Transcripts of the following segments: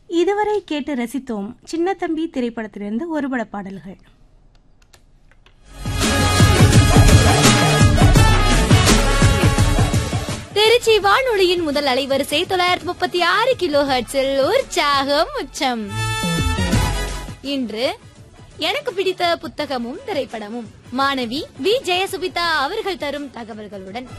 இதுவரை கேட்டு ரசித்தோம் சின்னத்தம்பி திரைப்படத்திலிருந்து ஒருபட பாடல்கள் திருச்சி வானொலியின் முதல் அலைவரிசை தொள்ளாயிரத்தி முப்பத்தி ஆறு கிலோ ஹெர்ட்ஸில் உற்சாகம் உச்சம் இன்று எனக்கு பிடித்த புத்தகமும் திரைப்படமும் மாணவி வி ஜெயசுபிதா அவர்கள் தரும் தகவல்களுடன்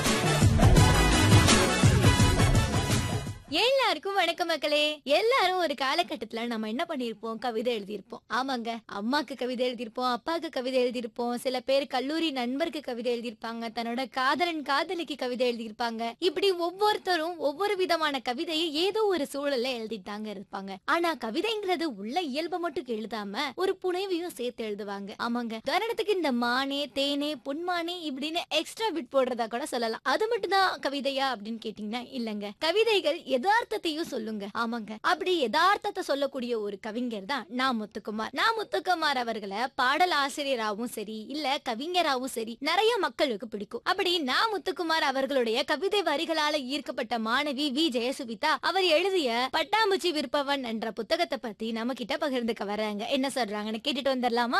எல்லாருக்கும் வணக்கம் மக்களே எல்லாரும் ஒரு காலகட்டத்துல நம்ம என்ன பண்ணிருப்போம் கவிதை எழுதியிருப்போம் ஆமாங்க அம்மாக்கு கவிதை எழுதியிருப்போம் அப்பாக்கு கவிதை எழுதியிருப்போம் சில பேர் கல்லூரி நண்பருக்கு கவிதை எழுதியிருப்பாங்க தன்னோட காதலன் காதலிக்கு கவிதை எழுதியிருப்பாங்க இப்படி ஒவ்வொருத்தரும் ஒவ்வொரு விதமான கவிதையை ஏதோ ஒரு சூழல்ல எழுதிட்டாங்க இருப்பாங்க ஆனா கவிதைங்கிறது உள்ள இயல்பை மட்டும் எழுதாம ஒரு புனைவையும் சேர்த்து எழுதுவாங்க ஆமாங்க உதாரணத்துக்கு இந்த மானே தேனே பொன்மானே இப்படின்னு எக்ஸ்ட்ரா பிட் போடுறதா கூட சொல்லலாம் அது மட்டும் தான் கவிதையா அப்படின்னு கேட்டீங்கன்னா இல்லங்க கவிதைகள் யதார்த்தத்தையும் சொல்லுங்க ஆமாங்க அப்படி யதார்த்தத்தை சொல்லக்கூடிய ஒரு கவிஞர் தான் நா முத்துக்குமார் நா முத்துக்குமார் அவர்களை பாடல் ஆசிரியராகவும் சரி இல்ல கவிஞராகவும் சரி நிறைய மக்களுக்கு பிடிக்கும் அப்படி நா முத்துக்குமார் அவர்களுடைய கவிதை வரிகளால ஈர்க்கப்பட்ட மாணவி வி ஜெயசுபிதா அவர் எழுதிய பட்டாம்பூச்சி விற்பவன் என்ற புத்தகத்தை பத்தி நம்ம கிட்ட பகிர்ந்துக்க வர்றாங்க என்ன சொல்றாங்கன்னு கேட்டுட்டு வந்துடலாமா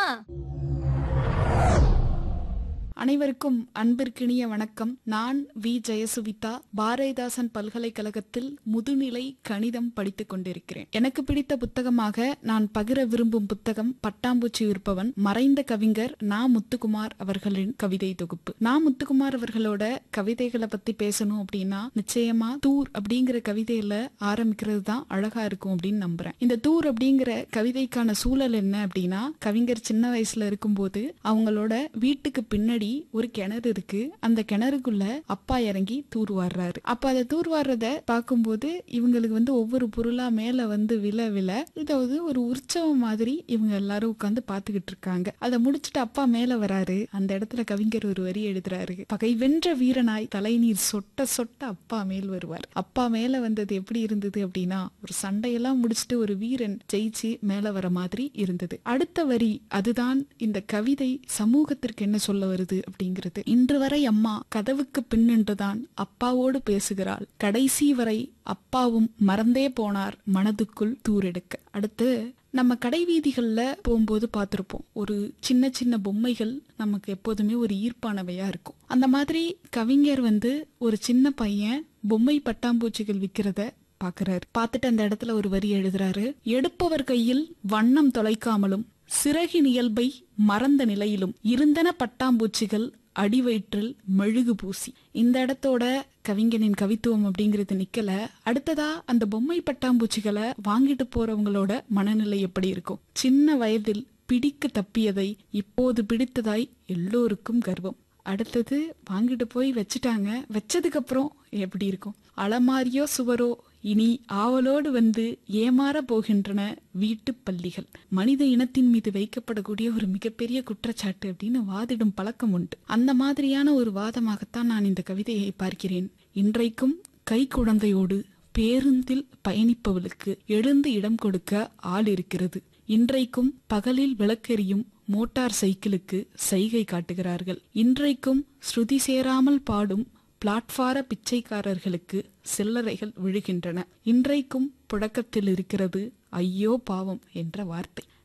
அனைவருக்கும் அன்பிற்கினிய வணக்கம் நான் வி ஜெயசுவிதா பாரதிதாசன் பல்கலைக்கழகத்தில் முதுநிலை கணிதம் படித்துக் கொண்டிருக்கிறேன் எனக்கு பிடித்த புத்தகமாக நான் பகிர விரும்பும் புத்தகம் பட்டாம்பூச்சி விற்பவன் மறைந்த கவிஞர் நா முத்துக்குமார் அவர்களின் கவிதை தொகுப்பு நா முத்துக்குமார் அவர்களோட கவிதைகளை பத்தி பேசணும் அப்படின்னா நிச்சயமா தூர் அப்படிங்கிற கவிதையில ஆரம்பிக்கிறது தான் அழகா இருக்கும் அப்படின்னு நம்புறேன் இந்த தூர் அப்படிங்கிற கவிதைக்கான சூழல் என்ன அப்படின்னா கவிஞர் சின்ன வயசுல இருக்கும்போது அவங்களோட வீட்டுக்கு பின்னாடி ஒரு கிணறு இருக்கு அந்த கிணறுக்குள்ள அப்பா இறங்கி தூர் வாடுறாரு அப்ப அதை தூர் வாடுறத பார்க்கும்போது இவங்களுக்கு வந்து ஒவ்வொரு பொருளா மேல வந்து விழ விழ இதாவது ஒரு உற்சவம் மாதிரி இவங்க எல்லாரும் உட்காந்து பாத்துக்கிட்டு இருக்காங்க அதை முடிச்சுட்டு அப்பா மேல வராரு அந்த இடத்துல கவிஞர் ஒரு வரி எழுதுறாரு பகை வென்ற வீரனாய் தலைநீர் சொட்ட சொட்ட அப்பா மேல் வருவார் அப்பா மேல வந்தது எப்படி இருந்தது அப்படின்னா ஒரு சண்டையெல்லாம் முடிச்சுட்டு ஒரு வீரன் ஜெயிச்சு மேல வர மாதிரி இருந்தது அடுத்த வரி அதுதான் இந்த கவிதை சமூகத்திற்கு என்ன சொல்ல வருது அப்படிங்கிறது இன்று வரை அம்மா கதவுக்கு பின்னின்றுதான் அப்பாவோடு பேசுகிறாள் கடைசி வரை அப்பாவும் மறந்தே போனார் மனதுக்குள் தூரெடுக்க அடுத்து நம்ம கடை வீதிகள்ல போகும்போது பார்த்திருப்போம் ஒரு சின்ன சின்ன பொம்மைகள் நமக்கு எப்போதுமே ஒரு ஈர்ப்பானவையா இருக்கும் அந்த மாதிரி கவிஞர் வந்து ஒரு சின்ன பையன் பொம்மை பட்டாம்பூச்சிகள் விக்கிறத பாக்குறாரு பார்த்துட்டு அந்த இடத்துல ஒரு வரி எழுதுறாரு எடுப்பவர் கையில் வண்ணம் தொலைக்காமலும் சிறகின் இயல்பை மறந்த நிலையிலும் இருந்தன பட்டாம்பூச்சிகள் அடிவயிற்றில் மெழுகு பூசி இந்த இடத்தோட கவிஞனின் கவித்துவம் அப்படிங்கிறது நிக்கல அடுத்ததா அந்த பொம்மை பட்டாம்பூச்சிகளை வாங்கிட்டு போறவங்களோட மனநிலை எப்படி இருக்கும் சின்ன வயதில் பிடிக்க தப்பியதை இப்போது பிடித்ததாய் எல்லோருக்கும் கர்வம் அடுத்தது வாங்கிட்டு போய் வச்சுட்டாங்க வச்சதுக்கு அப்புறம் எப்படி இருக்கும் அலமாரியோ சுவரோ இனி ஆவலோடு வந்து ஏமாற போகின்றன வீட்டு பள்ளிகள் மனித இனத்தின் மீது வைக்கப்படக்கூடிய ஒரு மிகப்பெரிய குற்றச்சாட்டு அப்படின்னு வாதிடும் பழக்கம் உண்டு அந்த மாதிரியான ஒரு வாதமாகத்தான் நான் இந்த கவிதையை பார்க்கிறேன் இன்றைக்கும் கை குழந்தையோடு பேருந்தில் பயணிப்பவளுக்கு எழுந்து இடம் கொடுக்க ஆள் இருக்கிறது இன்றைக்கும் பகலில் விளக்கெறியும் மோட்டார் சைக்கிளுக்கு சைகை காட்டுகிறார்கள் இன்றைக்கும் ஸ்ருதி சேராமல் பாடும் பிளாட்பார பிச்சைக்காரர்களுக்கு சில்லறைகள் விழுகின்றன இன்றைக்கும் புழக்கத்தில் இருக்கிறது ஐயோ பாவம் என்ற வார்த்தை